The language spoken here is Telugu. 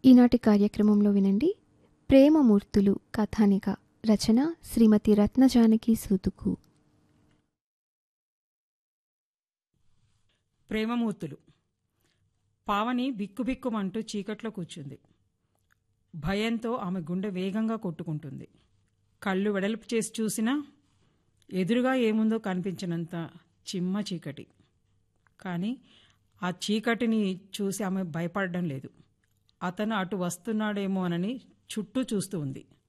ఈనాటి కార్యక్రమంలో వినండి ప్రేమమూర్తులు కథానిక రచన శ్రీమతి రత్నజానకి సూతుకు ప్రేమమూర్తులు పావని బిక్కుబిక్కుమంటూ చీకట్లో కూర్చుంది భయంతో ఆమె గుండె వేగంగా కొట్టుకుంటుంది కళ్ళు వెడల్పు చేసి చూసినా ఎదురుగా ఏముందో కనిపించినంత చిమ్మ చీకటి కానీ ఆ చీకటిని చూసి ఆమె భయపడడం లేదు అతను అటు వస్తున్నాడేమోనని చుట్టూ చూస్తూ ఉంది